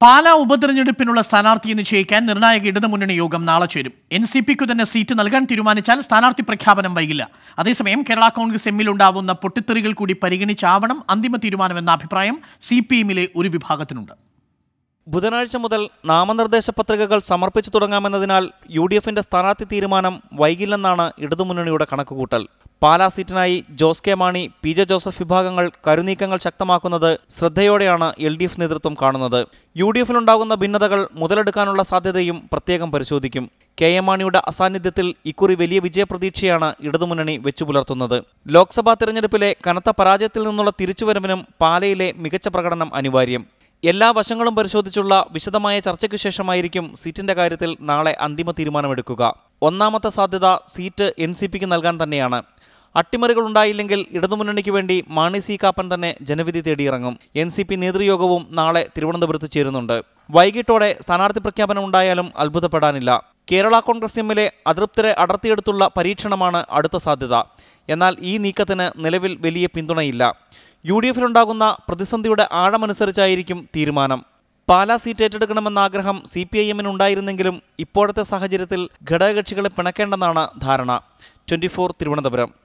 പാലാ ഉപതെരഞ്ഞെടുപ്പിനുള്ള സ്ഥാനാർത്ഥിയെ നിശ്ചയിക്കാൻ നിർണായക ഇടതുമുന്നണി യോഗം നാളെ ചേരും എൻ സി പിക്കു തന്നെ സീറ്റ് നൽകാൻ തീരുമാനിച്ചാൽ സ്ഥാനാർത്ഥി പ്രഖ്യാപനം വൈകില്ല അതേസമയം കേരള കോൺഗ്രസ് എമ്മിൽ ഉണ്ടാവുന്ന പൊട്ടിത്തെറികൾ കൂടി പരിഗണിച്ചാവണം അന്തിമ തീരുമാനമെന്ന അഭിപ്രായം സി പി എമ്മിലെ ഒരു വിഭാഗത്തിനുണ്ട് ബുധനാഴ്ച മുതൽ നാമനിർദ്ദേശ പത്രികകൾ സമർപ്പിച്ചു തുടങ്ങാമെന്നതിനാൽ യു ഡി എഫിന്റെ സ്ഥാനാർത്ഥി തീരുമാനം വൈകില്ലെന്നാണ് ഇടതുമുന്നണിയുടെ കണക്കുകൂട്ടൽ പാലാ സീറ്റിനായി Jose K Mani P J Joseph വിഭാഗങ്ങൾ കരുനീക്കങ്ങൾ ശക്തമാക്കുന്നത് ശ്രദ്ധയോടെയാണ് എൽ ഡി എഫ് നേതൃത്വം കാണുന്നത് യു ഡി എഫിലുണ്ടാകുന്ന ഭിന്നതകൾ മുതലെടുക്കാനുള്ള സാധ്യതയും പ്രത്യേകം പരിശോധിക്കും കെ എം മാണിയുടെ അസാന്നിധ്യത്തിൽ ഇക്കുറി വലിയ വിജയപ്രതീക്ഷയാണ് ഇടതുമുന്നണി വെച്ചുപുലർത്തുന്നത് ലോക്സഭാ തെരഞ്ഞെടുപ്പിലെ കനത്ത പരാജയത്തിൽ നിന്നുള്ള തിരിച്ചുവരവിനും പാലയിലെ മികച്ച പ്രകടനം അനിവാര്യം എല്ലാ വശങ്ങളും പരിശോധിച്ചുള്ള വിശദമായ ചർച്ചയ്ക്കു ശേഷമായിരിക്കും സീറ്റിന്റെ കാര്യത്തിൽ നാളെ അന്തിമ തീരുമാനമെടുക്കുക ഒന്നാമത്തെ സാധ്യത സീറ്റ് എൻ സി പിക്ക് നൽകാൻ തന്നെയാണ് അട്ടിമറികൾ ഉണ്ടായില്ലെങ്കിൽ ഇടതുമുന്നണിക്ക് വേണ്ടി മാണി സി കാപ്പൻ തന്നെ ജനവിധി തേടിയിറങ്ങും എൻ സി പി നേതൃയോഗവും നാളെ തിരുവനന്തപുരത്ത് ചേരുന്നുണ്ട് വൈകിട്ടോടെ സ്ഥാനാർത്ഥി പ്രഖ്യാപനം ഉണ്ടായാലും അത്ഭുതപ്പെടാനില്ല കേരള കോൺഗ്രസ് എമ്മിലെ അതൃപ്തരെ അടർത്തിയെടുത്തുള്ള പരീക്ഷണമാണ് അടുത്ത സാധ്യത എന്നാൽ ഈ നീക്കത്തിന് നിലവിൽ വലിയ പിന്തുണയില്ല യു ഡി എഫിലുണ്ടാകുന്ന പ്രതിസന്ധിയുടെ ആഴമനുസരിച്ചായിരിക്കും തീരുമാനം പാലാ സീറ്റ് ഏറ്റെടുക്കണമെന്ന ആഗ്രഹം സി പി ഐ എമ്മിന് ഉണ്ടായിരുന്നെങ്കിലും ഇപ്പോഴത്തെ സാഹചര്യത്തിൽ ഘടകകക്ഷികളെ പിണക്കേണ്ടെന്നാണ് ധാരണ ട്വന്റി തിരുവനന്തപുരം